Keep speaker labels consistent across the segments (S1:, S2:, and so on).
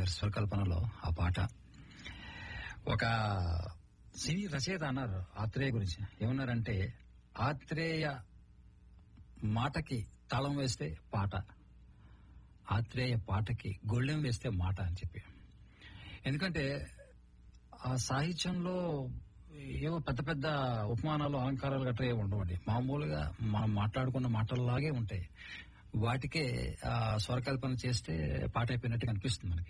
S1: గారి స్వరకల్పనలో ఆ పాట ఒక సినీ రచయిత అన్నారు ఆత్రేయ గురించి ఏమన్నారంటే ఆత్రేయ మాటకి తాళం వేస్తే పాట ఆత్రేయ పాటకి గొళ్ళెం వేస్తే మాట అని చెప్పి ఎందుకంటే ఆ సాహిత్యంలో ఏవో పెద్ద పెద్ద ఉపమానాలు అలంకారాలు గట్రా ఏమి ఉండవండి మామూలుగా మనం మాట్లాడుకున్న మాటల్లాగే ఉంటాయి వాటికే ఆ, స్వరకల్పన చేస్తే పాట అయిపోయినట్టు కనిపిస్తుంది మనకి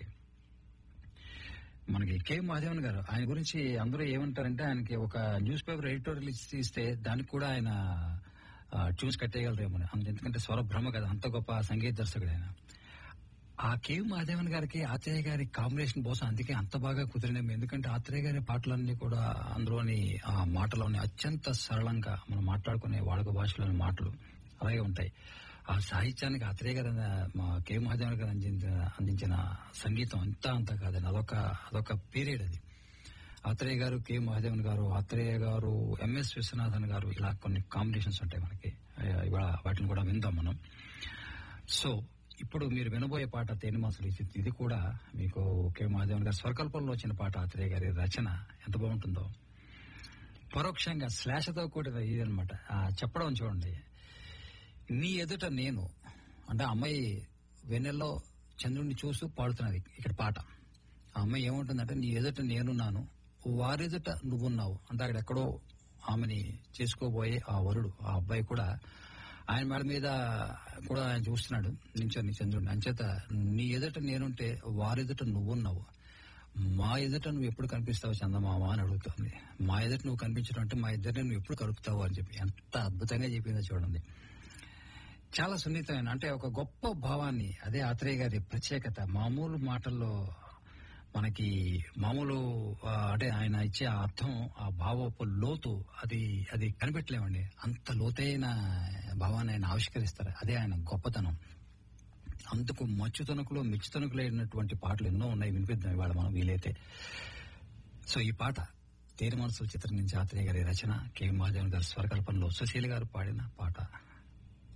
S1: మనకి కె మాధవన్ గారు ఆయన గురించి అందరూ ఏమంటారంటే ఆయనకి ఒక న్యూస్ పేపర్ ఎడిటోరియల్ ఇచ్చి- ఇస్తే దానికి కూడా ఆయన ట్యూన్స్ కట్టేయగలరేమో అంత ఎందుకంటే స్వర భ్రమ కదా అంత గొప్ప సంగీత దర్శకుడు ఆయన ఆ కె మాధవన్ గారికి ఆత్రేయ గారి కాంబినేషన్ బహుశా అందుకే అంత బాగా కుదిరినేమో ఎందుకంటే ఆత్రేయ గారి పాటలన్నీ కూడా అందులోని ఆ మాటలోని అత్యంత సరళంగా మనం మాట్లాడుకునే వాడుక భాషలోని మాటలు అలాగే ఉంటాయి ఆ సాహిత్యానికి ఆత్రేయ గారు అన్న- మా కె మహాదేవన్ గారు అందించిన అందించిన సంగీతం అంతా అంతా కాదండి అదొక అదొక పీరియడ్ అది ఆత్రేయ గారు కె మహాదేవన్ గారు ఆత్రేయ గారు ఎంఎస్ విశ్వనాథన్ గారు ఇలా కొన్ని కాంబినేషన్స్ ఉంటాయి మనకి ఆ, ఇవాళ వాటిని కూడా విందాం మనం సో ఇప్పుడు మీరు వినబోయే పాట తేనె మాసులు ఇచ్చింది ఇది కూడా మీకు కె మహాదేవన్ గారి స్వరకల్పంలో వచ్చిన పాట ఆత్రేయ గారి రచన ఎంత బాగుంటుందో పరోక్షంగా శ్లాషతో కూడిన ఇది అనమాట చెప్పడం చూడండి నీ ఎదుట నేను అంటే ఆ అమ్మాయి వెన్నెల్లో చంద్రుడిని చూస్తూ పాడుతున్నది ఇక్కడ పాట ఆ అమ్మాయి ఏముంటుందంటే నీ ఎదుట నేనున్నాను వారెదుట నువ్వున్నావు అంటే అక్కడ ఎక్కడో ఆమెని చేసుకోబోయే ఆ వరుడు ఆ అబ్బాయి కూడా ఆయన మేడ మీద కూడా ఆయన చూస్తున్నాడు నించొని చంద్రుడిని అంచేత నీ ఎదుట నేనుంటే వారెదుట నువ్వున్నావు మా ఎదుట నువ్వు ఎప్పుడు కనిపిస్తావు చందమామ అని అడుగుతుంది మా ఎదుట నువ్వు కనిపించడం అంటే మా ఇద్దరిని నువ్వు ఎప్పుడు కలుపుతావు అని చెప్పి ఎంత అద్భుతంగా చెప్పిందో చూడండి చాలా సున్నితమైన అంటే ఒక గొప్ప భావాన్ని అదే ఆత్రేయ గారి ప్రత్యేకత మామూలు మాటల్లో మనకి మామూలు ఆ, అంటే ఆయన ఇచ్చే ఆ అర్థం ఆ భావపు లోతు అది అది కనిపెట్టలేమండి అంత లోతైన భావాన్ని ఆయన ఆవిష్కరిస్తారు అదే ఆయన గొప్పతనం అందుకు మచ్చు తణుకులో మిచ్చు తణుకులైనటువంటి పాటలు ఎన్నో ఉన్నాయి వినిపిద్దాం ఇవాళ మనం వీలైతే సో ఈ పాట తేరి మనసుల చిత్రం నుంచి ఆత్రేయ గారి రచన కె మహాదేవన్ గారి స్వరకల్పనలో సుశీల గారు పాడిన పాట